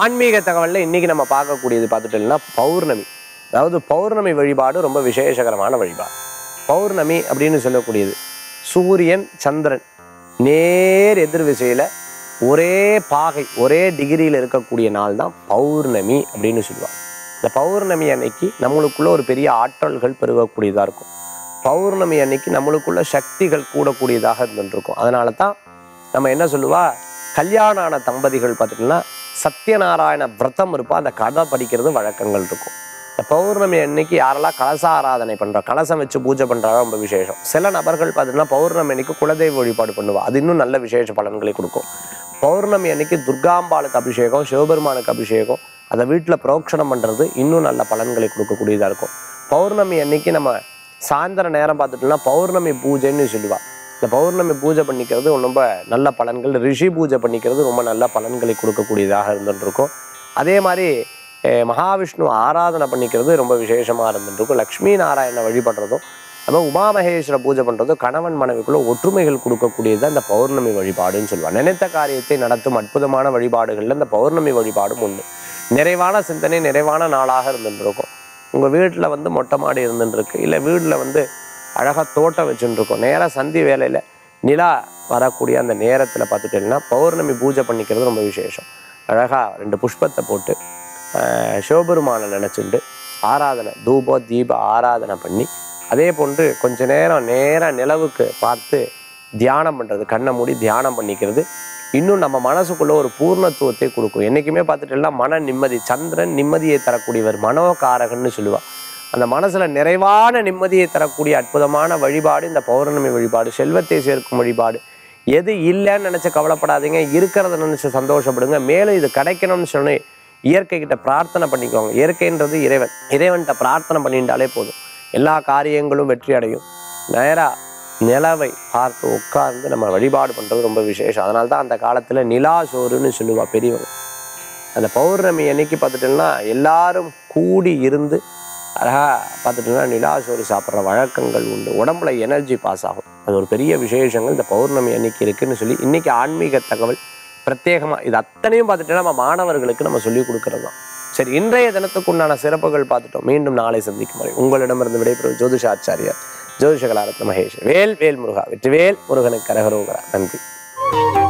ஆன்மீக தகவலில் இன்னைக்கு நம்ம பார்க்கக்கூடியது பார்த்துட்டோம்னா பௌர்ணமி அதாவது பௌர்ணமி வழிபாடு ரொம்ப விசேஷகரமான வழிபாடு பௌர்ணமி அப்படின்னு சொல்லக்கூடியது சூரியன் சந்திரன் நேர் எதிர் திசையில் ஒரே பாகை ஒரே டிகிரியில் இருக்கக்கூடிய நாள் தான் பௌர்ணமி அப்படின்னு சொல்லுவாங்க இந்த பௌர்ணமி அன்னைக்கு நம்மளுக்குள்ள ஒரு பெரிய ஆற்றல்கள் பெருகக்கூடியதாக இருக்கும் பௌர்ணமி அன்னைக்கு நம்மளுக்குள்ள சக்திகள் கூடக்கூடியதாக இருந்துருக்கும் அதனால தான் நம்ம என்ன சொல்லுவா கல்யாணம் ஆன தம்பதிகள் பார்த்திங்கன்னா சத்யநாராயண விரதம் இருப்பா அந்த கதை படிக்கிறது வழக்கங்கள் இருக்கும் இந்த பௌர்ணமி அன்னைக்கு யாரெல்லாம் கலச ஆராதனை பண்ணுறா கலசம் வச்சு பூஜை பண்ணுறாங்க ரொம்ப விசேஷம் சில நபர்கள் பார்த்தீங்கன்னா பௌர்ணமி அன்னைக்கு குலதெய்வ வழிபாடு பண்ணுவா அது இன்னும் நல்ல விசேஷ பலன்களை கொடுக்கும் பௌர்ணமி அன்னைக்கு துர்காம்பாளுக்கு அபிஷேகம் சிவபெருமானுக்கு அபிஷேகம் அதை வீட்டில் புரோக்ஷணம் பண்ணுறது இன்னும் நல்ல பலன்களை கொடுக்கக்கூடியதாக இருக்கும் பௌர்ணமி அன்னைக்கு நம்ம சாயந்தர நேரம் பார்த்துட்டோம்னா பௌர்ணமி பூஜைன்னு சொல்லுவா இந்த பௌர்ணமி பூஜை பண்ணிக்கிறது ரொம்ப நல்ல பலன்கள் ரிஷி பூஜை பண்ணிக்கிறது ரொம்ப நல்ல பலன்களை கொடுக்கக்கூடியதாக இருந்துட்டு இருக்கும் அதே மாதிரி அஹ், மகாவிஷ்ணு ஆராதனை பண்ணிக்கிறது ரொம்ப விசேஷமாக இருந்துட்டு இருக்கும் லக்ஷ்மி நாராயண வழிபடுறதும் நம்ம உமாமகேஸ்வர பூஜை பண்ணுறதும் கணவன் மனைவிக்குள்ள ஒற்றுமைகள் கொடுக்கக்கூடியது அந்த பௌர்ணமி வழிபாடுன்னு சொல்லுவாங்க நினைத்த காரியத்தை நடத்தும் அற்புதமான வழிபாடுகளில் இந்த பௌர்ணமி வழிபாடும் ஒன்று நிறைவான சிந்தனை நிறைவான நாளாக இருந்துட்டு இருக்கும் உங்கள் வீட்டில் வந்து மொட்டை மாடி இருந்துட்டு இருக்கு இல்லை வீட்டில் வந்து அழகாக தோட்டம் வச்சுட்டு இருக்கோம் நேராக சந்தி வேலையில் நிலா வரக்கூடிய அந்த நேரத்தில் பார்த்துட்டீங்கன்னா பௌர்ணமி பூஜை பண்ணிக்கிறது ரொம்ப விசேஷம் அழகாக ரெண்டு புஷ்பத்தை போட்டு ஆஹ், சிவபெருமானை நினச்சிண்டு ஆராதனை தூப தீப ஆராதனை பண்ணி அதே போன்று கொஞ்ச நேரம் நேராக நிலவுக்கு பார்த்து தியானம் பண்ணுறது கண்ணை மூடி தியானம் பண்ணிக்கிறது இன்னும் நம்ம மனசுக்குள்ள ஒரு பூர்ணத்துவத்தை கொடுக்கும் என்றைக்குமே பார்த்துட்டோம்னா மன நிம்மதி சந்திரன் நிம்மதியை தரக்கூடியவர் மனோகாரகன்னு சொல்லுவாள் அந்த மனசுல நிறைவான நிம்மதியை தரக்கூடிய அற்புதமான வழிபாடு இந்த பௌர்ணமி வழிபாடு செல்வத்தை சேர்க்கும் வழிபாடு எது இல்லைன்னு நினைச்சு கவலைப்படாதீங்க இருக்கிறத நினைச்சு சந்தோஷப்படுங்க மேலும் இது கிடைக்கணும்னு சொல்லி இயற்கை கிட்ட பிரார்த்தனை பண்ணிக்கோங்க இயற்கைன்றது இறைவன் இறைவன்கிட்ட பிரார்த்தனை பண்ணிட்டாலே போதும் எல்லா காரியங்களும் வெற்றி அடையும் நேரா நிலவை பார்த்து உட்கார்ந்து நம்ம வழிபாடு பண்றது ரொம்ப விசேஷம் அதனால தான் அந்த காலத்துல நிலா சோறுன்னு சொல்லுவா பெரியவங்க அந்த பௌர்ணமி அன்னைக்கு பார்த்துட்டோம்னா எல்லாரும் கூடி இருந்து அழகா பார்த்துட்டோம்னா நிலா சோறு சாப்பிட்ற வழக்கங்கள் உண்டு உடம்புல எனர்ஜி பாஸ் ஆகும் அது ஒரு பெரிய விசேஷங்கள் இந்த பௌர்ணமி அன்னைக்கு இருக்குன்னு சொல்லி இன்னைக்கு ஆன்மீக தகவல் பிரத்யேகமாக இது அத்தனையும் பார்த்துட்டோம்னா நம்ம மாணவர்களுக்கு நம்ம சொல்லி கொடுக்கறது தான் சரி இன்றைய தினத்துக்கு உண்டான சிறப்புகள் பார்த்துட்டோம் மீண்டும் நாளை சந்திக்கும் வரை உங்களிடமிருந்து விடைபெறும் ஜோதிஷாச்சாரியார் ஜோதிஷகலாரத்ன மகேஷ் வேல் வேல் முருகா வெற்றிவேல் முருகனுக்கு கரகரோகரா நன்றி